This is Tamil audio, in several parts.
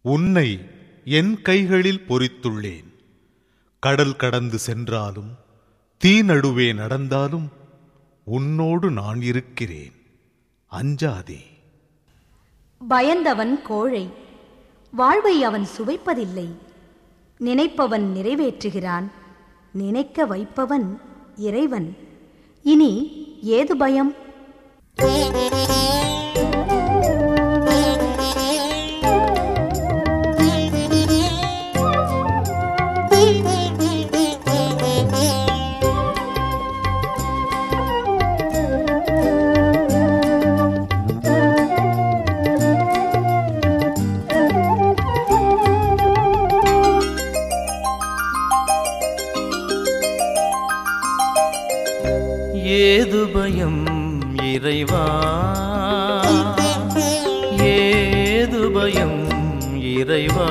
உன்னை என் கைகளில் பொறித்துள்ளேன் கடல் கடந்து சென்றாலும் தீ நடுவே நடந்தாலும் உன்னோடு நான் இருக்கிறேன் அஞ்சாதே பயந்தவன் கோழை வாழ்வை அவன் சுவைப்பதில்லை நினைப்பவன் நிறைவேற்றுகிறான் நினைக்க வைப்பவன் இறைவன் இனி ஏது பயம் ஏது பயம் இறைவா ஏது பயம் இறைவா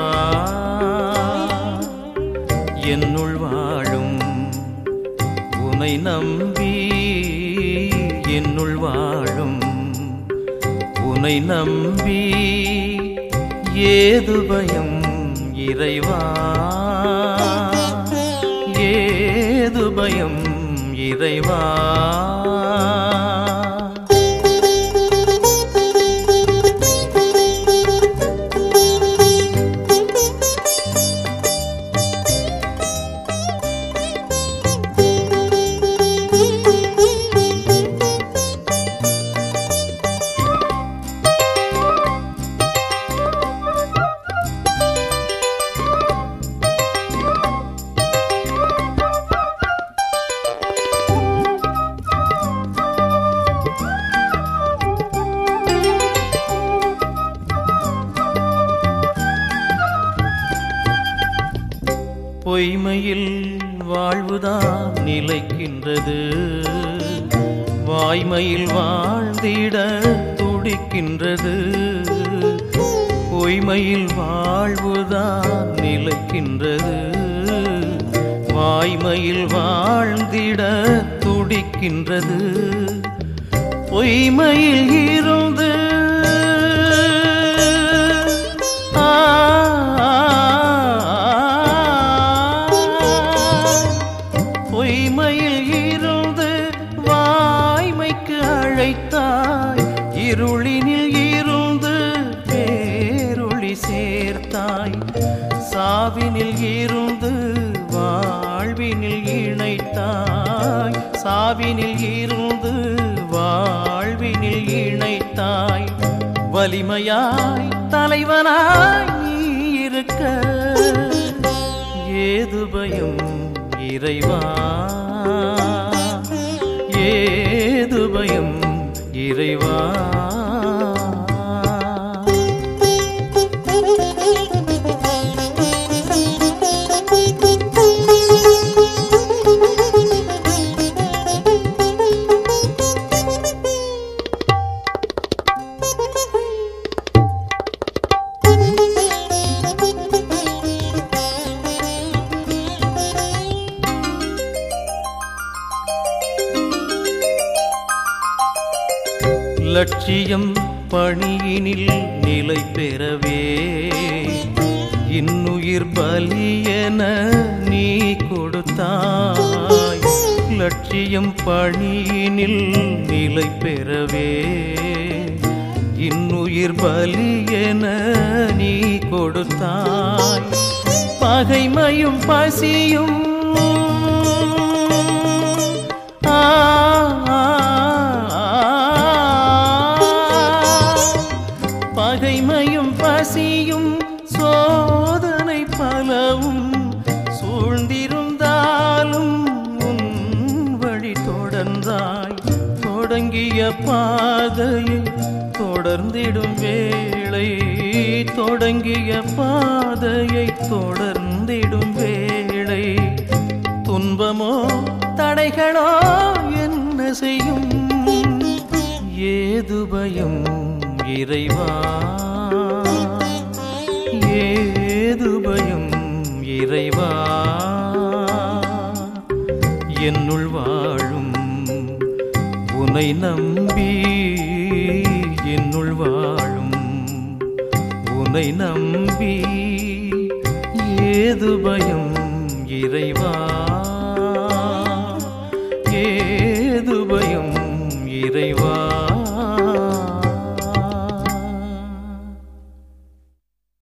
என்னுள் வாழும் உனை நம்பி என்னுள் வாழும் உனை நம்பி ஏது பயம் இறைவா ஏது பயம் இறைவா பொய்மையில் வாழ்வுதான் நிலைக்கின்றது வாய்மையில் வாழ்ந்திட துடிக்கின்றது பொய்மையில் வாழ்வுதான் நிலைக்கின்றது வாய்மையில் வாழ்ந்திட துடிக்கின்றது பொய்மையில் இருந்து ஆ, பொய்மையில் இருந்து வாய்மைக்கு அழைத்தாய் இருளினில் இருந்து பேரொளி சேர்த்தாய் சாவினில் இருந்து வாழ்வினில் இணைத்தாய் சாவினில் இருந்து வாழ்வினில் இணைத்தாய் வலிமையாய் தலைவனாய் நீ இருக்க ஏது பயம் இறைவா ஏது பயம் இறைவா லட்சியம் பணியினில் நிலை பெறவே இன்னுயிர் பலியென நீ கொடுத்தாய் லட்சியம் பணியினில் நிலை பெறவே இன்னுயிர் பலியென நீ கொடுத்தாய் பகைமையும் பசியும் ஆ, ஆ, ஆ. பகைமையும் பசியும் சோதனை பலவும் சூழ்ந்திருந்தாலும் உன் வழி தொடர்ந்தாய் தொடங்கிய பாதையை தொடர்ந்திடும் வேளை தொடங்கிய பாதையை தொடர்ந்திடும் வேளை துன்பமோ தடைகளோ என்ன செய்யும் ஏது பயம் இறைவா ஏது பயம் இறைவா என்னுள் வாழும் உனை நம்பி என்னுள் வாழும் உனை நம்பி ஏது பயம் இறைவா ஏது பயம் இறைவா